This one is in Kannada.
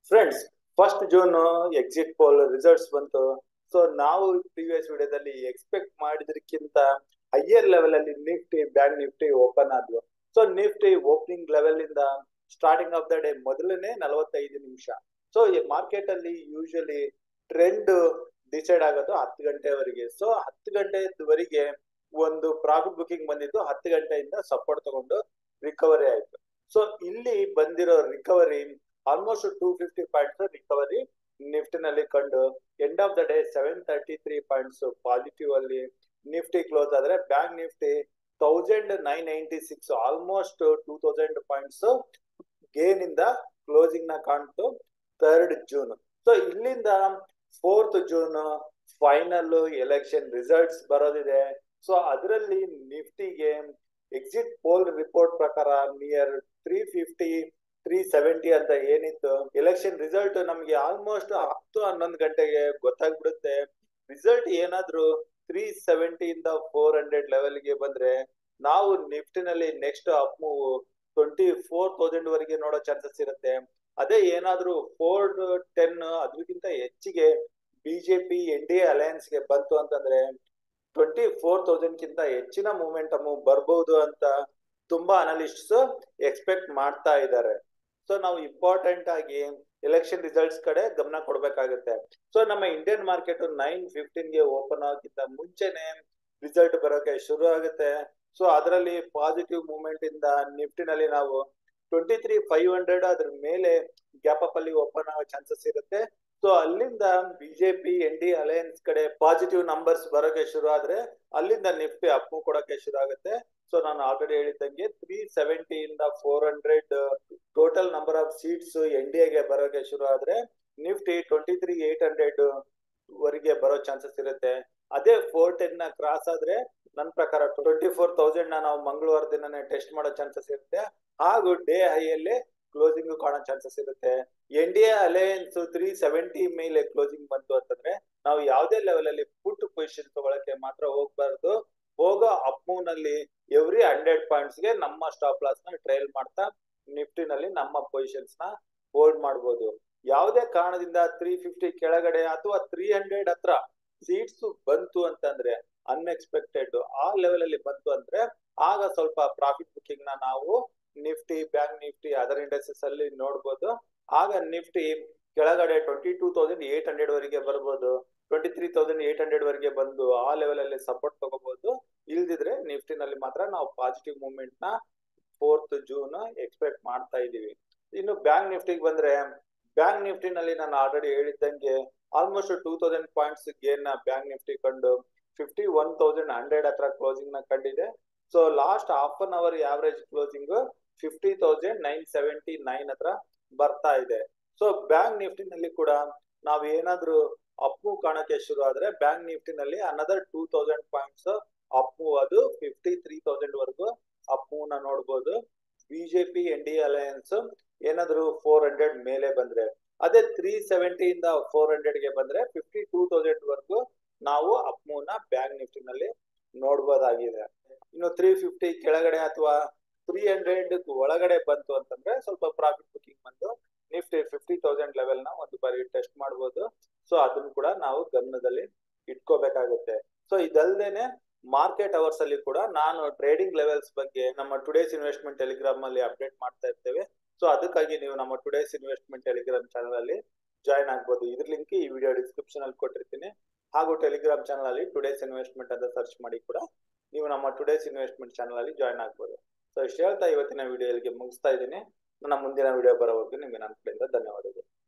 friends first June exit poll results ಬಂತು ಸೊ ನಾವು ಪ್ರಿವಿಯಸ್ ವಿಡಿಯೋದಲ್ಲಿ ಎಕ್ಸ್ಪೆಕ್ಟ್ ಮಾಡಿದ್ರಕ್ಕಿಂತ ಹೈಯರ್ ಲೆವೆಲ್ ಅಲ್ಲಿ ನಿಫ್ಟಿ ಬ್ಯಾಂಕ್ ನಿಫ್ಟಿ ಓಪನ್ ಆದ್ವು ಸೊ ನಿಫ್ಟಿ ಓಪನಿಂಗ್ ಲೆವೆಲ್ ಇಂದ ಸ್ಟಾರ್ಟಿಂಗ್ ಆಫ್ ದ ಡೇ ಮೊದಲನೇ ನಲವತ್ತೈದು ನಿಮಿಷ ಸೊ ಈ ಮಾರ್ಕೆಟ್ ಅಲ್ಲಿ ಯೂಶಲಿ ಟ್ರೆಂಡ್ ಡಿಸೈಡ್ ಆಗೋದು ಹತ್ತು ಗಂಟೆವರೆಗೆ ಸೊ ಹತ್ತು ಗಂಟೆವರೆಗೆ ಒಂದು ಪ್ರಾಫಿಟ್ ಬುಕಿಂಗ್ ಬಂದಿದ್ದು ಹತ್ತು ಗಂಟೆಯಿಂದ ಸಪೋರ್ಟ್ ತಗೊಂಡು ರಿಕವರಿ ಆಯ್ತು ಸೊ ಇಲ್ಲಿ ಬಂದಿರೋ recovery almost two fifty points recovery ನಿಫ್ಟಿನಲ್ಲಿ ಕಂಡು end of the day seven thirty three points positive ಅಲ್ಲಿ ನಿಫ್ಟಿ ಕ್ಲೋಸ್ ಆದ್ರೆ bank Nifty thousand nine ninety six almost two thousand points gain ಇಂದ ಕ್ಲೋಸಿಂಗ್ ನ ಕಾಣ್ತು ಥರ್ಡ್ ಜೂನ್ ಸೊ ಇಲ್ಲಿಂದ fourth June final election results ಬರೋದಿದೆ ಸೊ ಅದರಲ್ಲಿ ನಿಫ್ಟಿಗೆ ಎಕ್ಸಿಟ್ ಪೋಲ್ ರಿಪೋರ್ಟ್ ಪ್ರಕಾರ near three fifty three seventy ಅಂತ ಏನಿತ್ತು ಎಲೆಕ್ಷನ್ ರಿಸಲ್ಟ್ ನಮ್ಗೆ ಆಲ್ಮೋಸ್ಟ್ ಹತ್ತು ಹನ್ನೊಂದು ಗಂಟೆಗೆ ಗೊತ್ತಾಗ್ಬಿಡುತ್ತೆ ರಿಸಲ್ಟ್ ಏನಾದ್ರು ತ್ರೀ ಸೆವೆಂಟಿಯಿಂದ ಫೋರ್ ಹಂಡ್ರೆಡ್ ಲೆವೆಲ್ಗೆ ಬಂದ್ರೆ ನಾವು ನಿಫ್ಟಿನಲ್ಲಿ next up move twenty four thousand ವರೆಗೆ ನೋಡೋ ಚಾನ್ಸಸ್ ಇರುತ್ತೆ ಅದೇ ಏನಾದ್ರೂ ಫೋರ್ ಟೆನ್ ಅದಕ್ಕಿಂತ ಹೆಚ್ಚಿಗೆ ಬಿಜೆಪಿ ಎನ್ ಡಿ ಎ ಅಲಯನ್ಸ್ಗೆ ಬಂತು ಅಂತಂದ್ರೆ ಟ್ವೆಂಟಿ ಫೋರ್ ತೌಸಂಡ್ ಕಿಂತ ಹೆಚ್ಚಿನ ಮೂಮೆಂಟಮ್ ಬರ್ಬಹುದು ಅಂತ ತುಂಬಾ ಅನಲಿಸ್ಟ್ಸ್ ಎಕ್ಸ್ಪೆಕ್ಟ್ ಮಾಡ್ತಾ ಇದ್ದಾರೆ ಸೊ ನಾವು ಇಂಪಾರ್ಟೆಂಟ್ ಆಗಿ ಎಲೆಕ್ಷನ್ ರಿಸಲ್ಟ್ಸ್ ಕಡೆ ಗಮನ ಕೊಡ್ಬೇಕಾಗುತ್ತೆ ಸೊ ನಮ್ಮ ಇಂಡಿಯನ್ ಮಾರ್ಕೆಟ್ ನೈನ್ ಫಿಫ್ಟೀನ್ ಗೆ ಓಪನ್ ಆಗಿಂತ ಮುಂಚೆನೆ ರಿಸಲ್ಟ್ ಬರೋಕೆ ಶುರು ಆಗುತ್ತೆ ಸೊ ಅದರಲ್ಲಿ ಪಾಸಿಟಿವ್ ಮೂವ್ಮೆಂಟ್ ಇಂದ ನಿಫ್ಟಿನಲ್ಲಿ ನಾವು ಟ್ವೆಂಟಿ ತ್ರೀ ಫೈವ್ ಹಂಡ್ರೆಡ್ ಅದ್ರ ಮೇಲೆ ಗ್ಯಾಪ್ ಅಪ್ ಅಲ್ಲಿ ಓಪನ್ ಆಗೋ ಚಾನ್ಸಸ್ ಇರುತ್ತೆ ಸೊ ಅಲ್ಲಿಂದ ಬಿಜೆಪಿ ಎನ್ ಡಿ ಅಲಯನ್ಸ್ ಕಡೆ ಪಾಸಿಟಿವ್ ನಂಬರ್ಸ್ ಬರೋಕೆ ಶುರು ಆದ್ರೆ ಅಲ್ಲಿಂದ ನಿಫ್ಟಿ ಅಪ್ ಕೊಡೋಕೆ ಶುರು ಆಗುತ್ತೆ ಸೊ ನಾನು ಆಲ್ರೆಡಿ ಹೇಳಿದಂಗೆ ತ್ರೀ ಸೆವೆಂಟಿ ಇಂದ four hundred total number of seats N D ಎಗೆ ಬರೋಕೆ ಶುರು ಆದ್ರೆ Nifty twenty three eight hundred ವರೆಗೆ ಬರೋ ಚಾನ್ಸಸ್ ಇರುತ್ತೆ ಅದೇ ಫೋರ್ ಟೆನ್ ನ ಕ್ರಾಸ್ ಆದ್ರೆ ನನ್ನ ಪ್ರಕಾರ ಟ್ವೆಂಟಿ ಫೋರ್ ತೌಸಂಡ್ ನ ನಾವು ಮಂಗಳವಾರ ದಿನನೇ ಟೆಸ್ಟ್ ಮಾಡೋ ಚಾನ್ಸಸ್ ಇರುತ್ತೆ ಹಾಗೂ ಡೇ ಹೈಯಲ್ಲಿ ಕ್ಲೋಸಿಂಗ್ ಕಾಣೋ ಚಾನ್ಸಸ್ ಇರುತ್ತೆ N D A alliance three seventy ಮೇಲೆ ಕ್ಲೋಸಿಂಗ್ ಬಂತು ಅಂತಂದ್ರೆ ನಾವು ಯಾವುದೇ ಲೆವೆಲ್ ಅಲ್ಲಿ ಪುಟ್ ಪೊಸಿಷನ್ ತಗೊಳಕ್ಕೆ ಮಾತ್ರ ಹೋಗ್ಬಾರ್ದು ಹೋಗೋ ಅಪ್ ನಲ್ಲಿ ಎವ್ರಿ ಹಂಡ್ರೆಡ್ ಪಾಯಿಂಟ್ಸ್ ಗೆ ನಮ್ಮ ಸ್ಟಾಪ್ ಲಾಸ್ ನ ಟ್ರೈಲ್ ಮಾಡ್ತಾ ನಿಫ್ಟಿನಲ್ಲಿ ನಮ್ಮ ಪೊಸಿಷನ್ಸ್ ನ ಹೋಲ್ಡ್ ಮಾಡಬಹುದು ಯಾವುದೇ ಕಾರಣದಿಂದ ತ್ರೀ ಫಿಫ್ಟಿ ಕೆಳಗಡೆ ಅಥವಾ ತ್ರೀ ಹಂಡ್ರೆಡ್ ಹತ್ರ ಸೀಟ್ಸ್ ಬಂತು ಅಂತಂದ್ರೆ ಅನ್ಎಕ್ಸ್ಪೆಕ್ಟೆಡ್ ಆ ಲೆವೆಲ್ ಅಲ್ಲಿ ಬಂತು ಅಂದ್ರೆ ಆಗ ಸ್ವಲ್ಪ ಪ್ರಾಫಿಟ್ ಬುಕಿಂಗ್ ನ ನಾವು Nifty bank Nifty other industries ಅಲ್ಲಿ ನೋಡ್ಬೋದು ಆಗ ನಿಫ್ಟಿ ಕೆಳಗಡೆ twenty two thousand eight hundred ವರೆಗೆ ಬರ್ಬೋದು twenty three thousand eight hundred ವರೆಗೆ ಬಂದು ಆ ಲೆವೆಲ್ ಅಲ್ಲಿ ಸಪೋರ್ಟ್ ತಗೋಬಹುದು ಇಲ್ದಿದ್ರೆ ನಿಫ್ಟಿನಲ್ಲಿ ಮಾತ್ರ ನಾವು ಪಾಸಿಟಿವ್ ಮೂವ್ಮೆಂಟ್ ನ ಫೋರ್ತ್ ಜೂನ್ ಎಕ್ಸ್ಪೆಕ್ಟ್ ಮಾಡ್ತಾ ಇದೀವಿ ಇನ್ನು ಬ್ಯಾಂಕ್ ನಿಫ್ಟಿಗೆ ಬಂದ್ರೆ ಬ್ಯಾಂಕ್ ನಿಫ್ಟಿನಲ್ಲಿ ನಾನು ಆಲ್ರೆಡಿ ಹೇಳಿದ್ದಂಗೆ almost two thousand points gain ನ ಬ್ಯಾಂಕ್ ನಿಫ್ಟಿ ಕಂಡು ಫಿಫ್ಟಿ ಒನ್ ತೌಸಂಡ್ ಹಂಡ್ರೆಡ್ ಹತ್ರ ಕ್ಲೋಸಿಂಗ್ ನ ಕಂಡಿದೆ so last half an hour average closing fifty thousand nine seventy nine ಹತ್ರ ಬರ್ತಾ ಇದೆ ಸೊ ಬ್ಯಾಂಕ್ ನಿಫ್ಟಿನಲ್ಲಿ ಕೂಡ ನಾವ್ ಏನಾದ್ರೂ ಅಪ್ ಮೂವ್ ಕಾಣಕ್ಕೆ ಶುರು ಆದ್ರೆ ಬ್ಯಾಂಕ್ ನಿಫ್ಟಿನಲ್ಲಿ another two thousand points up move ಅದು ಫಿಫ್ಟಿ ತ್ರೀ ತೌಸಂಡ್ ವರೆಗೂ ಅಪ್ ಮೂವ್ ನ ನೋಡ್ಬೋದು ಬಿಜೆಪಿ ಎನ್ ಡಿ ಅಲಯನ್ಸ್ ಏನಾದ್ರು ಫೋರ್ ಹಂಡ್ರೆಡ್ ಮೇಲೆ ಬಂದ್ರೆ ಅದೇ ತ್ರೀ ಸೆವೆಂಟಿಯಿಂದ ಫೋರ್ ಹಂಡ್ರೆಡ್ ಗೆ ಬಂದ್ರೆ ಫಿಫ್ಟಿ ಟೂ ತೌಸಂಡ್ ವರೆಗೂ ನಾವು ಅಪ್ ಮೂವ್ ನ ಬ್ಯಾಂಕ್ ನಿಫ್ಟಿನಲ್ಲಿ ನೋಡ್ಬೋದಾಗಿದೆ ಇನ್ನು ತ್ರೀ ಫಿಫ್ಟಿ ಕೆಳಗಡೆ ಅಥವಾ ತ್ರೀ ಹಂಡ್ರೆಡ್ ಒಳಗಡೆ ಬಂತು ಅಂತಂದ್ರೆ ಸ್ವಲ್ಪ ಪ್ರಾಫಿಟ್ ಬುಕಿಂಗ್ ಬಂದು ನಿಫ್ಟಿ ಫಿಫ್ಟಿ ತೌಸಂಡ್ ಲೆವೆಲ್ ನ ಒಂದು ಬಾರಿ ಟೆಸ್ಟ್ ಮಾಡಬಹುದು ಸೊ ಅದನ್ನು ಕೂಡ ನಾವು ಗಮನದಲ್ಲಿ ಇಟ್ಕೋಬೇಕಾಗುತ್ತೆ ಸೊ ಇದಲ್ದೇನೆ ಮಾರ್ಕೆಟ್ ಅವರ್ಸ್ ಅಲ್ಲಿ ಕೂಡ ನಾನು ಟ್ರೇಡಿಂಗ್ ಲೆವೆಲ್ಸ್ ಬಗ್ಗೆ ನಮ್ಮ ಟುಡೇಸ್ ಇನ್ವೆಸ್ಟ್ಮೆಂಟ್ ಟೆಲಿಗ್ರಾಮ್ ಅಲ್ಲಿ ಅಪ್ಡೇಟ್ ಮಾಡ್ತಾ ಇರ್ತೇವೆ ಸೊ ಅದಕ್ಕಾಗಿ ನೀವು ನಮ್ಮ ಟುಡೇಸ್ ಇನ್ವೆಸ್ಟ್ಮೆಂಟ್ ಟೆಲಿಗ್ರಾಮ್ ಚಾನಲ್ ಅಲ್ಲಿ ಜಾಯ್ನ್ ಆಗ್ಬೋದು ಇದ್ರ ಲಿಂಕ್ ಈ ವಿಡಿಯೋ ಡಿಸ್ಕ್ರಿಪ್ಷನ್ ಅಲ್ಲಿ ಕೊಟ್ಟಿರ್ತೀನಿ ಹಾಗೂ ಟೆಲಿಗ್ರಾಮ್ ಚಾನಲ್ ಅಲ್ಲಿ ಟುಡೇಸ್ ಇನ್ವೆಸ್ಟ್ಮೆಂಟ್ ಅಂತ ಸರ್ಚ್ ಮಾಡಿ ಕೂಡ ನೀವು ನಮ್ಮ ಟುಡೇಸ್ ಇನ್ವೆಸ್ಟ್ಮೆಂಟ್ ಚಾನಲ್ ಅಲ್ಲಿ ಜಾಯ್ನ್ ಆಗ್ಬೋದು ಸೊ ಇಷ್ಟು ಹೇಳ್ತಾ ಇವತ್ತಿನ ವಿಡಿಯೋ ಇಲ್ಲಿಗೆ ಮುಗಿಸ್ತಾ ಇದ್ದೀನಿ ನನ್ನ ಮುಂದಿನ ವಿಡಿಯೋ ಬರೋವರೆಗೂ ನಿಮಗೆ ನನ್ನ ಕಡೆಯಿಂದ ಧನ್ಯವಾದಗಳು